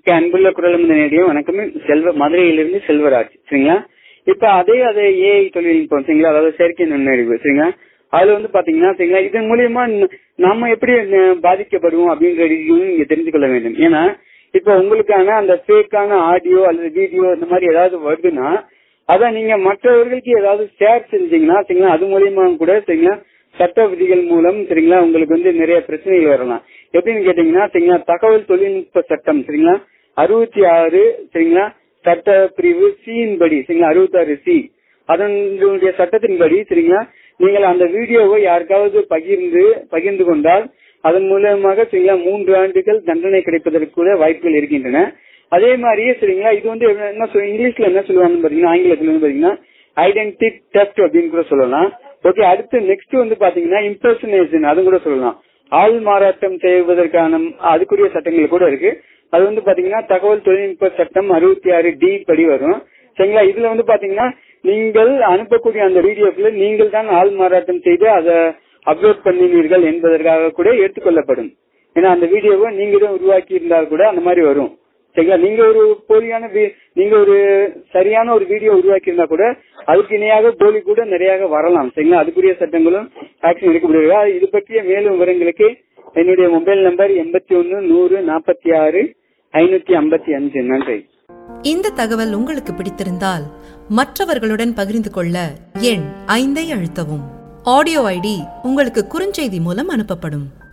மிக்க அன்புள்ள குரல் நேரடியும் வணக்கம் செல்வ மதுரையிலிருந்து செல்வராஜ் சரிங்களா இப்ப அதே அதே ஏஐ தொழில்நுட்பம் சரிங்களா அதாவது செயற்கை நுண்ணறிவு சரிங்களா அதுல வந்து பாத்தீங்கன்னா சரிங்களா இதன் மூலியமா ந- நம்ம எப்படி ந- பாதிக்கப்படுவோம் அப்படின்றதையும் நீங்க தெரிந்து கொள்ள வேண்டும் ஏன்னா இப்ப உங்களுக்கான அந்த ஃபேக்கான ஆடியோ அல்லது வீடியோ இந்த மாதிரி ஏதாவது வருதுன்னா அத நீங்க மற்றவர்களுக்கு ஏதாவது ஷேர் செஞ்சீங்கன்னா சரிங்களா அது மூலியமா கூட சரிங்களா சட்ட விதிகள் மூலம் சரிங்களா உங்களுக்கு வந்து நிறைய பிரச்சனைகள் வரலாம் எப்படின்னு கேட்டீங்கன்னா சரிங்களா தகவல் தொழில்நுட்ப சட்டம் சரிங்களா அறுபத்தி ஆறு சரிங்களா சட்ட பிரிவு சியின் படி சரிங்களா அறுபத்தாறு சி அதனுடைய சட்டத்தின்படி சரிங்களா நீங்கள் அந்த வீடியோவை யாருக்காவது பகிர்ந்து பகிர்ந்து கொண்டால் அதன் மூலமாக சரிங்களா மூன்று ஆண்டுகள் தண்டனை கிடைப்பதற்கு கூட வாய்ப்புகள் இருக்கின்றன அதே மாதிரியே சரிங்களா இது வந்து என்ன- என்ன சொல்- இங்கிலீஷ்ல என்ன சொல்லுவாங்கன்னு பாத்தீங்கன்னா ஆங்கிலத்துல வந்து பாத்தீங்கன்னா ஐடென்டி டெஸ்ட் அப்படின்னு கூட சொல்லலாம் ஓகே அடுத்து நெக்ஸ்ட் வந்து பாத்தீங்கன்னா இம்பர்சனேஷன் அது கூட சொல்லலாம் ஆள் மாறாட்டம் செய்வதற்கான அதுக்குரிய சட்டங்கள் கூட இருக்கு அது வந்து பாத்தீங்கன்னா தகவல் தொழில்நுட்ப சட்டம் அறுபத்தி ஆறு டி படி வரும் சரிங்களா இதுல வந்து பாத்தீங்கன்னா நீங்கள் அனுப்பக்கூடிய அந்த வீடியோக்குள்ள நீங்கள் தான் ஆள் மாறாட்டம் செய்து அதை அப்லோட் பண்ணினீர்கள் என்பதற்காக கூட ஏற்றுக்கொள்ளப்படும் ஏன்னா அந்த வீடியோவை நீங்க தான் உருவாக்கி இருந்தால் கூட அந்த மாதிரி வரும் சரிங்களா நீங்க ஒரு போலியான வி- நீங்க ஒரு சரியான ஒரு வீடியோ உருவாக்கி இருந்தா கூட அதுக்கு இணையாக போலி கூட நிறைய வரலாம் சரிங்களா அதுக்குரிய சட்டங்களும் ஆக்ஷன் எடுக்கப்படுகிறது இது பற்றிய மேலும் விவரங்களுக்கு என்னுடைய மொபைல் நம்பர் எண்பத்தி ஒன்னு நூறு நாற்பத்தி ஆறு ஐநூத்தி ஐம்பத்தி அஞ்சு நன்றி இந்த தகவல் உங்களுக்கு பிடித்திருந்தால் மற்றவர்களுடன் பகிர்ந்து கொள்ள எண் ஐந்தை அழுத்தவும் ஆடியோ ஐடி உங்களுக்கு குறுஞ்செய்தி மூலம் அனுப்பப்படும்